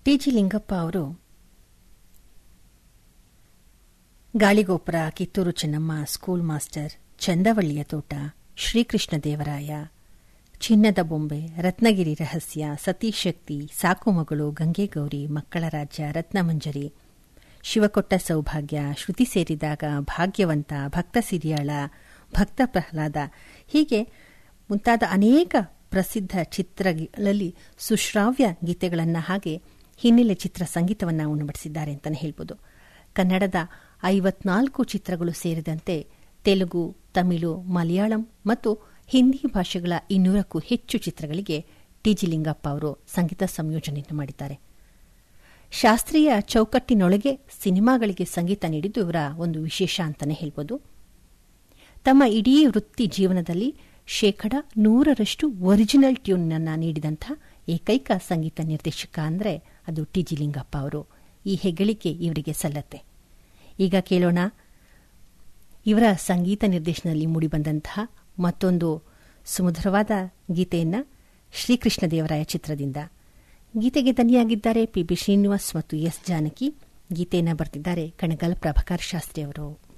T G Lingappa ಅವರು Galigopura Kittur Chennamma school master ಚಂದವಳ್ಳಿಯ ತೋಟ ಶ್ರೀಕೃಷ್ಣ ದೇವರಾಯ ಚಿನ್ನದ ಬೊಂಬೆ ರತ್ನಗಿರಿ ರಹಸ್ಯ ಸತೀಶ್ ಶಕ್ತಿ ಸಾಕು ಮಗಳು ಗಂಗೆಗೌರಿ ಮಕ್ಕಳ ರಾಜ್ಯ ರತ್ನಮಂಜರಿ ಶಿವಕೊಟ್ಟ ಸೌಭಾಗ್ಯ ಶ್ರುತಿ ಸೇರಿದಾಗ ಭಾಗ್ಯವಂತ ಭಕ್ತ ಸಿರಿಯಾಳ ಭಕ್ತ ಪ್ರಹ್ಲಾದ ಹೀಗೆ ಮುಂತಾದ ಅನೇಕ ಪ್ರಸಿದ್ಧ ಚಿತ್ರಗಳಲ್ಲಿ ಸುಶ್ರಾವ್ಯ ಗೀತೆಗಳನ್ನು ಹಾಗೆ ಹಿನ್ನೆಲೆ ಚಿತ್ರ ಸಂಗೀತವನ್ನು ಉಣಬಡಿಸಿದ್ದಾರೆ ಅಂತಲೇ ಹೇಳ್ಬೋದು ಕನ್ನಡದ ಐವತ್ನಾಲ್ಕು ಚಿತ್ರಗಳು ಸೇರಿದಂತೆ ತೆಲುಗು ತಮಿಳು ಮಲಯಾಳಂ ಮತ್ತು ಹಿಂದಿ ಭಾಷೆಗಳ ಇನ್ನೂರಕ್ಕೂ ಹೆಚ್ಚು ಚಿತ್ರಗಳಿಗೆ ಟಿಜಿ ಲಿಂಗಪ್ಪ ಅವರು ಸಂಗೀತ ಸಂಯೋಜನೆಯನ್ನು ಮಾಡಿದ್ದಾರೆ ಶಾಸ್ತ್ರೀಯ ಚೌಕಟ್ಟಿನೊಳಗೆ ಸಿನಿಮಾಗಳಿಗೆ ಸಂಗೀತ ನೀಡಿದ್ದು ಇವರ ಒಂದು ವಿಶೇಷ ಅಂತಲೇ ಹೇಳ್ಬೋದು ತಮ್ಮ ಇಡೀ ವೃತ್ತಿ ಜೀವನದಲ್ಲಿ ಶೇಕಡ ನೂರರಷ್ಟು ಒರಿಜಿನಲ್ ಟ್ಯೂನ್ ಅನ್ನು ನೀಡಿದಂಥ ಏಕೈಕ ಸಂಗೀತ ನಿರ್ದೇಶಕ ಅಂದರೆ ಅದು ಟಿಜಿ ಲಿಂಗಪ್ಪ ಅವರು ಈ ಹೆಗ್ಗಳಿಕೆ ಇವರಿಗೆ ಸಲ್ಲತ್ತೆ ಈಗ ಕೇಳೋಣ ಇವರ ಸಂಗೀತ ನಿರ್ದೇಶನದಲ್ಲಿ ಮೂಡಿಬಂದಂತಹ ಮತ್ತೊಂದು ಸುಮಧುರವಾದ ಗೀತೆಯನ್ನ ಶ್ರೀಕೃಷ್ಣ ದೇವರಾಯ ಚಿತ್ರದಿಂದ ಗೀತೆಗೆ ದನಿಯಾಗಿದ್ದಾರೆ ಪಿ ಬಿ ಶ್ರೀನಿವಾಸ್ ಮತ್ತು ಎಸ್ ಜಾನಕಿ ಗೀತೆಯನ್ನು ಬರೆದಿದ್ದಾರೆ ಕಣಗಲ್ ಪ್ರಭಾಕರ್ ಶಾಸ್ತ್ರಿ ಅವರು